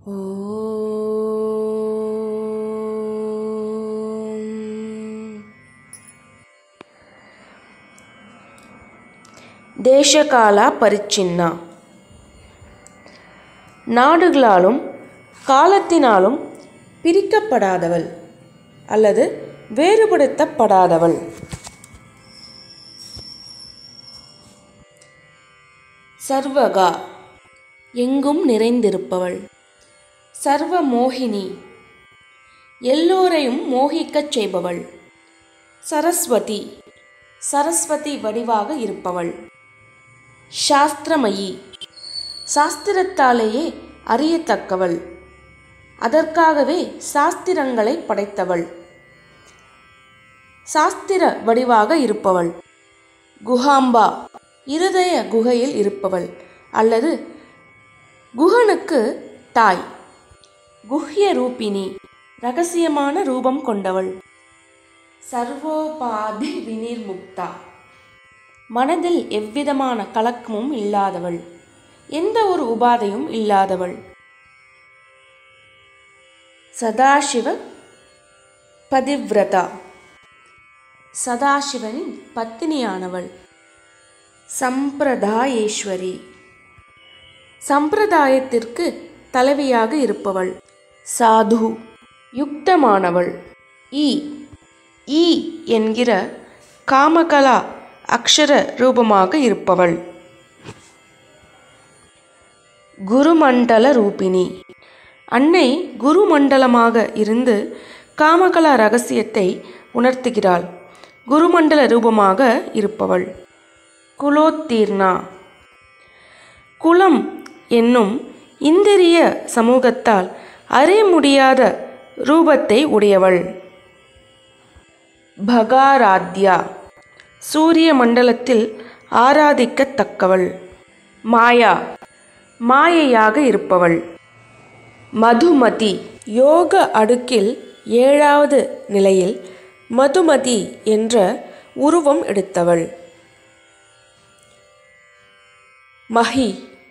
தேசகால பரிச்சின்னா நாடுகளாலும் காலத்தினாலும் பிரிக்கப்படாதவள் அல்லது வேறுபடுத்தப்படாதவள் சர்வகா எங்கும் நிறைந்திருப்பவள் சர்வ மோகினி எல்லோரையும் மோகிக்கச் செய்பவள் சரஸ்வதி சரஸ்வதி வடிவாக இருப்பவள் சாஸ்திரமயி சாஸ்திரத்தாலேயே அறியத்தக்கவள் அதற்காகவே சாஸ்திரங்களை படைத்தவள் சாஸ்திர வடிவாக இருப்பவள் குஹாம்பா இருதய குகையில் இருப்பவள் அல்லது குஹனுக்கு தாய் குஹ்ய ரூபிணி ரகசியமான ரூபம் கொண்டவள் சர்வோபாதி வினிர்முக்தா மனதில் எவ்விதமான கலக்கமும் இல்லாதவள் எந்த ஒரு உபாதையும் இல்லாதவள் சதாசிவ பதிவ்ரதா சதாசிவனின் பத்தினியானவள் சம்பிரதாயேஸ்வரி சம்பிரதாயத்திற்கு தலைவியாக இருப்பவள் சாது யுக்தமானவள் ஈ ஈ என்கிற காமகலா அக்ஷர ரூபமாக இருப்பவள் குருமண்டல ரூபிணி அன்னை குருமண்டலமாக இருந்து காமகலா ரகசியத்தை உணர்த்துகிறாள் குருமண்டல ரூபமாக இருப்பவள் குலோத்தீர்ணா குலம் என்னும் இந்திரிய சமூகத்தால் அறிய முடியாத ரூபத்தை உடையவள் பகாராத்யா சூரிய மண்டலத்தில் ஆராதிக்கத்தக்கவள் மாயா மாயையாக இருப்பவள் மதுமதி யோக அடுக்கில் ஏழாவது நிலையில் மதுமதி என்ற உருவம் எடுத்தவள் மஹி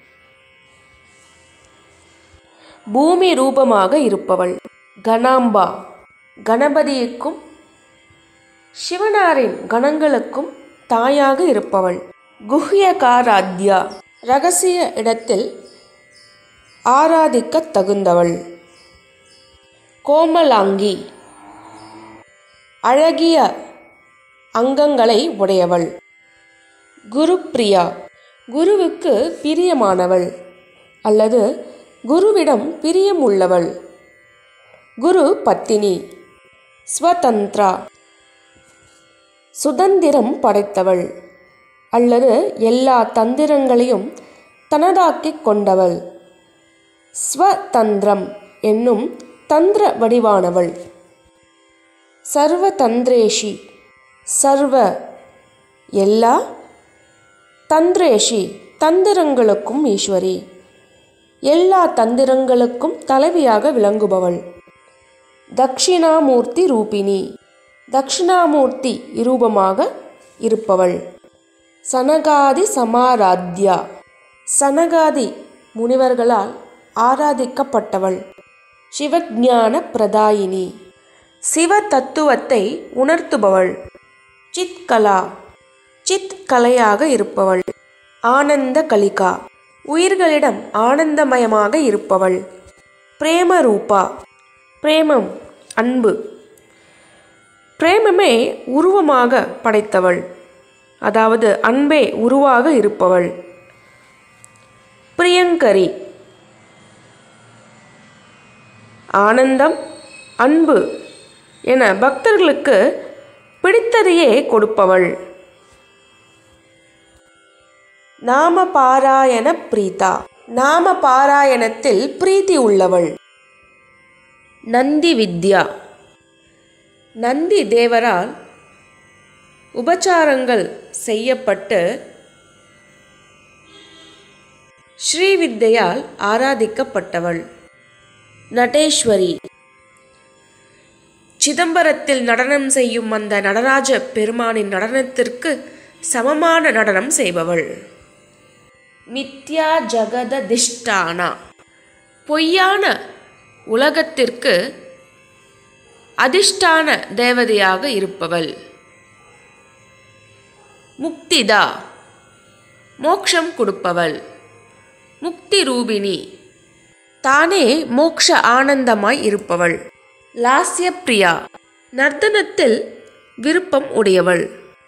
பூமி ரூபமாக இருப்பவள் கணாம்பா கணபதியுக்கும் சிவனாரின் கணங்களுக்கும் தாயாக இருப்பவள் குஹ்யகாராத்யா ரகசிய இடத்தில் ஆராதிக்க தகுந்தவள் கோமலாங்கி அழகிய அங்கங்களை உடையவள் குருப்பிரியா குருவுக்கு பிரியமானவள் அல்லது குருவிடம் பிரியமுள்ளவள் குரு பத்தினி ஸ்வதந்திரா சுதந்திரம் படைத்தவள் அல்லது எல்லா தந்திரங்களையும் தனதாக்கிக் கொண்டவள் ஸ்வதந்திரம் என்னும் தந்திர வடிவானவள் சர்வ தந்திரேஷி சர்வ எல்லா தந்திரேஷி தந்திரங்களுக்கும் ஈஸ்வரி எல்லா தந்திரங்களுக்கும் தலைவியாக விளங்குபவள் தக்ஷிணாமூர்த்தி ரூபிணி தக்ஷிணாமூர்த்தி ரூபமாக இருப்பவள் சனகாதி சமாராத்யா சனகாதி முனிவர்களால் ஆராதிக்கப்பட்டவள் சிவஞான பிரதாயினி சிவ தத்துவத்தை உணர்த்துபவள் சித்கலா சித் கலையாக இருப்பவள் ஆனந்த கலிகா உயிர்களிடம் ஆனந்தமயமாக இருப்பவள் பிரேம ரூபா பிரேமம் அன்பு பிரேமமே உருவமாக படைத்தவள் அதாவது அன்பே உருவாக இருப்பவள் பிரியங்கரி ஆனந்தம் அன்பு என பக்தர்களுக்கு பிடித்ததையே கொடுப்பவள் நாம பாராயண பிரீதா நாம பாராயணத்தில் பிரீத்தி உள்ளவள் நந்தி வித்யா நந்தி தேவரால் உபச்சாரங்கள் செய்யப்பட்டு ஸ்ரீவித்தையால் ஆராதிக்கப்பட்டவள் நடேஸ்வரி சிதம்பரத்தில் நடனம் செய்யும் அந்த நடராஜ பெருமானின் நடனத்திற்கு சமமான நடனம் செய்பவள் மித்யா ஜகததிஷ்டானா பொய்யான உலகத்திற்கு அதிஷ்டான தேவதையாக இருப்பவள் முக்திதா மோக்ஷம் கொடுப்பவள் முக்தி ரூபிணி தானே மோக்ஷ ஆனந்தமாய் இருப்பவள் லாஸ்ய பிரியா நர்த்தனத்தில் விருப்பம் உடையவள்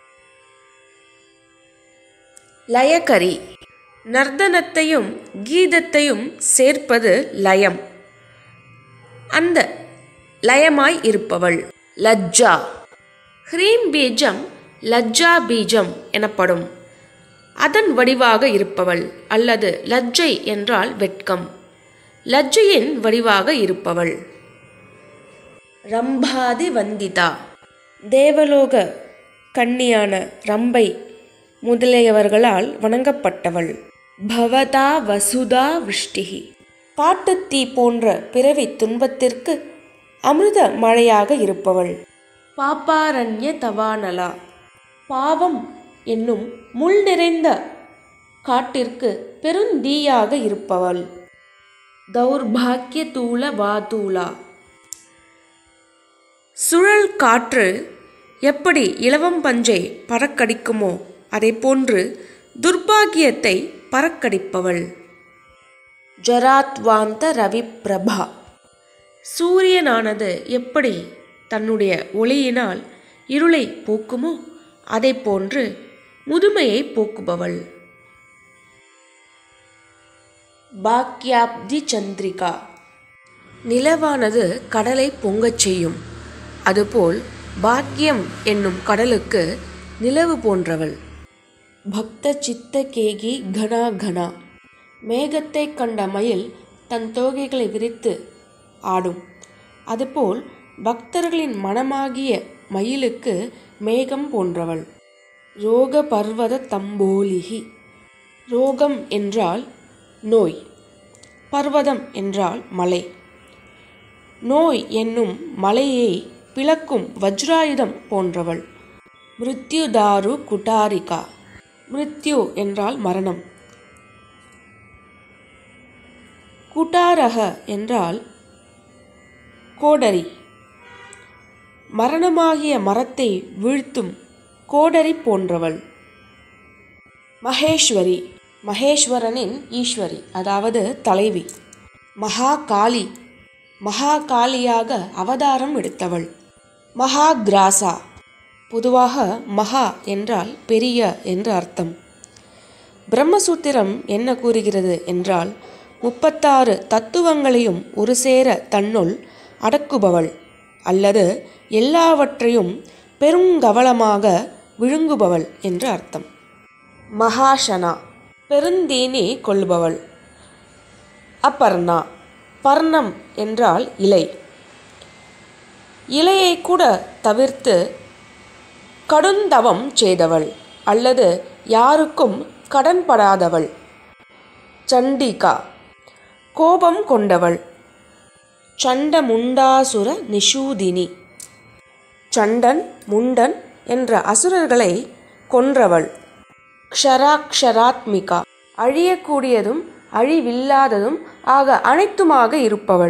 லயகரி நர்த்தனத்தையும் கீதத்தையும் சேர்ப்பது லயம் அந்த லயமாய் இருப்பவள் லஜ்ஜா ஹ்ரீம் பீஜம் லஜ்ஜா பீஜம் எனப்படும் அதன் வடிவாக இருப்பவள் அல்லது லஜ்ஜை என்றால் வெட்கம் லஜ்ஜையின் வடிவாக இருப்பவள் ரம்பாதி வந்திதா தேவலோக கன்னியான ரம்பை முதலியவர்களால் வணங்கப்பட்டவள் பவதா வசுதா விஷ்டிகி காட்டுத்தீ போன்ற பிறவி துன்பத்திற்கு அமிர்த மழையாக இருப்பவள் பாப்பாரண்ய தவானலா பாவம் என்னும் முள் நிறைந்த காட்டிற்கு பெருந்தீயாக இருப்பவள் தௌர்பாக்கிய தூள வாதூலா சுழல் காற்று எப்படி இலவம் பஞ்சை பறக்கடிக்குமோ அதை போன்று துர்பாகியத்தை பறக்கடிப்பவள் ஜராத்வாந்த ரவி பிரபா சூரியனானது எப்படி தன்னுடைய ஒளியினால் இருளை போக்குமோ அதை போன்று முதுமையை போக்குபவள் பாக்யாப்தி சந்திரிகா நிலவானது கடலை பொங்கச் செய்யும் அதுபோல் பாக்கியம் என்னும் கடலுக்கு நிலவு போன்றவள் பக்த சித்த கேகி கணா கணா மேகத்தை கண்ட மயில் தன் தோகைகளை விரித்து ஆடும் அதுபோல் பக்தர்களின் மனமாகிய மயிலுக்கு மேகம் போன்றவள் ரோக பர்வத தம்போலிகி ரோகம் என்றால் நோய் பர்வதம் என்றால் மலை நோய் என்னும் மலையை பிளக்கும் வஜ்ராயுதம் போன்றவள் மிருத்யுதாரு குட்டாரிகா மிருத்யு என்றால் மரணம் குட்டாரக என்றால் கோடரி மரணமாகிய மரத்தை வீழ்த்தும் கோடரி போன்றவள் மகேஸ்வரி மகேஸ்வரனின் ஈஸ்வரி அதாவது தலைவி மகா காளி மகா காளியாக அவதாரம் எடுத்தவள் மகா கிராசா பொதுவாக மகா என்றால் பெரிய என்று அர்த்தம் பிரம்மசூத்திரம் என்ன கூறுகிறது என்றால் முப்பத்தாறு தத்துவங்களையும் ஒரு சேர தன்னுள் அடக்குபவள் அல்லது எல்லாவற்றையும் பெருங்கவலமாக விழுங்குபவள் என்று அர்த்தம் மகாஷனா பெருந்தேனே கொள்பவள் அப்பர்ணா பர்ணம் என்றால் இலை இலையை கூட தவிர்த்து கடுந்தவம் செய்தவள் அல்லது யாருக்கும் கடன்படாதவள் சண்டிகா கோபம் கொண்டவள் சண்டமுண்டாசுர நிஷூதினி சண்டன் முண்டன் என்ற அசுரர்களை கொன்றவள் க்ஷராக்ஷராத்மிகா அழியக்கூடியதும் அழிவில்லாததும் ஆக அனைத்துமாக இருப்பவள்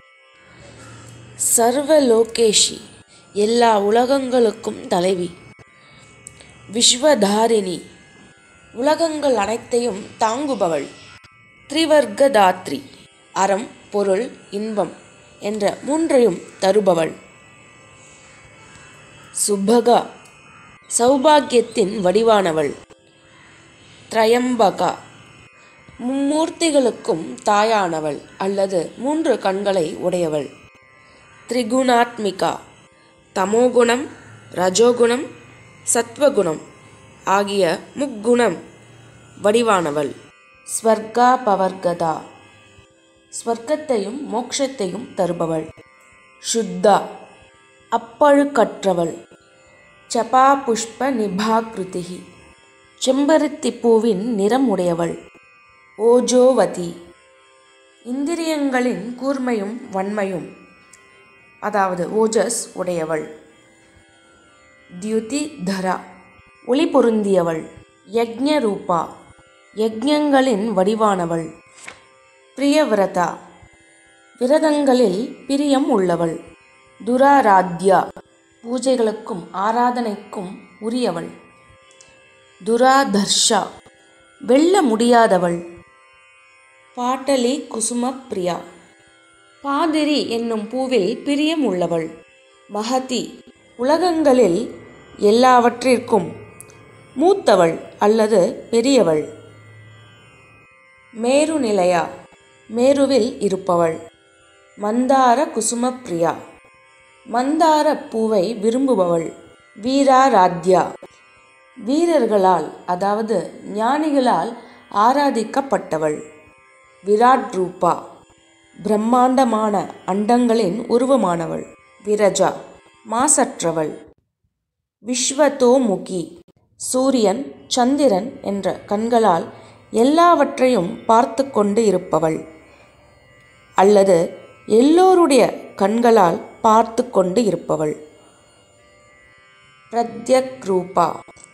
சர்வலோகேஷி எல்லா உலகங்களுக்கும் தலைவி விஸ்வதாரிணி உலகங்கள் அனைத்தையும் தாங்குபவள் திரிவர்க்கதாத்ரி அறம் பொருள் இன்பம் என்ற மூன்றையும் தருபவள் சுபகா சௌபாகியத்தின் வடிவானவள் திரையம்பகா மும்மூர்த்திகளுக்கும் தாயானவள் அல்லது மூன்று கண்களை உடையவள் திரிகுணாத்மிகா தமோகுணம் ரஜோகுணம் சத்வகுணம் ஆகிய முக்குணம் வடிவானவள் ஸ்வர்கா பவர்கதா ஸ்வர்க்கத்தையும் மோட்சத்தையும் தருபவள் சுத்தா அப்பழுக்கற்றவள் சபா புஷ்ப நிபாகிருதிகி செம்பருத்தி பூவின் நிறம் உடையவள் ஓஜோவதி இந்திரியங்களின் கூர்மையும் வன்மையும் அதாவது ஓஜஸ் உடையவள் தியுதி தரா ஒளி பொருந்தியவள் யக்ஞரூபா யக்ஞங்களின் வடிவானவள் பிரியவிரதா விரதங்களில் பிரியம் உள்ளவள் துராராத்யா பூஜைகளுக்கும் ஆராதனைக்கும் உரியவள் துராதர்ஷா வெல்ல முடியாதவள் பாட்டலி குசும பிரியா பாதிரி என்னும் பூவில் பிரியம் உள்ளவள் மகதி உலகங்களில் எல்லாவற்றிற்கும் மூத்தவள் அல்லது பெரியவள் மேரு நிலையா மேருவில் இருப்பவள் மந்தார குசும பிரியா மந்தார பூவை விரும்புபவள் வீராராத்யா வீரர்களால் அதாவது ஞானிகளால் ஆராதிக்கப்பட்டவள் விராட் ரூபா பிரம்மாண்டமான அண்டங்களின் உருவமானவள் விரஜா மாசற்றவள் விஸ்வதோமுகி சூரியன் சந்திரன் என்ற கண்களால் எல்லாவற்றையும் பார்த்து கொண்டு இருப்பவள் அல்லது எல்லோருடைய கண்களால் பார்த்து கொண்டு இருப்பவள் பிரத்யக் ரூபா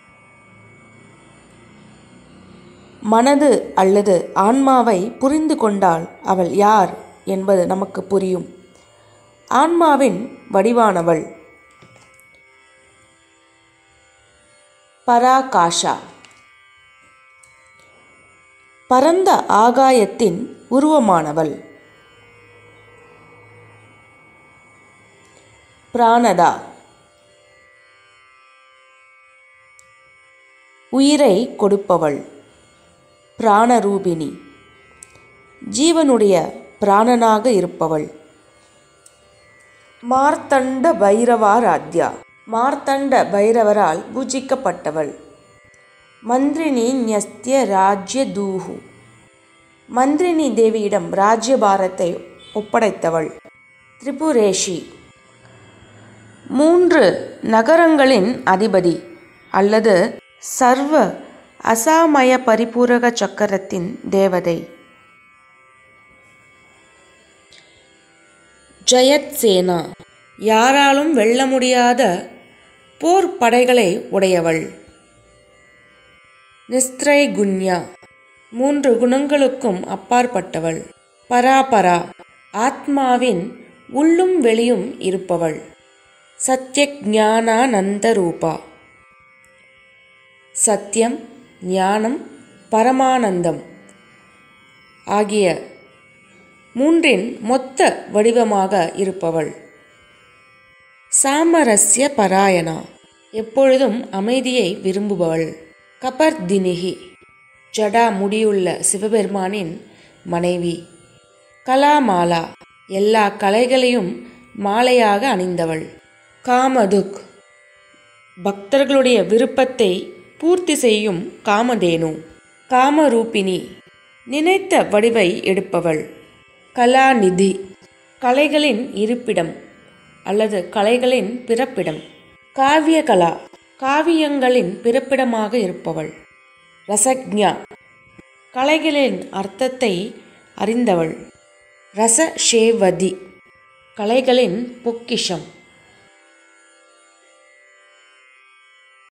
மனது அல்லது ஆன்மாவை புரிந்து கொண்டால் அவள் யார் என்பது நமக்கு புரியும் ஆன்மாவின் வடிவானவள் பராகாஷா பரந்த ஆகாயத்தின் உருவமானவள் பிராணதா உயிரை கொடுப்பவள் பிராணரூபிணி ஜீவனுடைய பிராணனாக இருப்பவள் மார்த்தண்ட பைரவாராத்யா மார்த்தண்ட பைரவரால் பூஜிக்கப்பட்டவள் மந்திரினி ஞஸ்திய ராஜ்ய தூஹு மந்திரினி தேவியிடம் ராஜ்யபாரத்தை ஒப்படைத்தவள் திரிபுரேஷி மூன்று நகரங்களின் அதிபதி அல்லது சர்வ அசாமய பரிபூரக சக்கரத்தின் தேவதை ஜெயத் சேனா யாராலும் வெல்ல முடியாத போர் படைகளை உடையவள் நிஸ்திரை குன்யா மூன்று குணங்களுக்கும் அப்பாற்பட்டவள் பராபரா ஆத்மாவின் உள்ளும் வெளியும் இருப்பவள் சத்யஜானானந்த ரூபா சத்தியம் ஞானம் பரமானந்தம் ஆகிய மூன்றின் மொத்த வடிவமாக இருப்பவள் சாமரஸ்ய பராயணா எப்பொழுதும் அமைதியை விரும்புபவள் கபர்தினிகி ஜடா முடியுள்ள சிவபெருமானின் மனைவி கலாமாலா எல்லா கலைகளையும் மாலையாக அணிந்தவள் காமதுக் பக்தர்களுடைய விருப்பத்தை பூர்த்தி செய்யும் காமதேனு காமரூபிணி நினைத்த வடிவை எடுப்பவள் கலாநிதி கலைகளின் இருப்பிடம் அல்லது கலைகளின் பிறப்பிடம் காவியகலா காவியங்களின் பிறப்பிடமாக இருப்பவள் ரசக்ஞா கலைகளின் அர்த்தத்தை அறிந்தவள் ரசஷேவதி கலைகளின் பொக்கிஷம்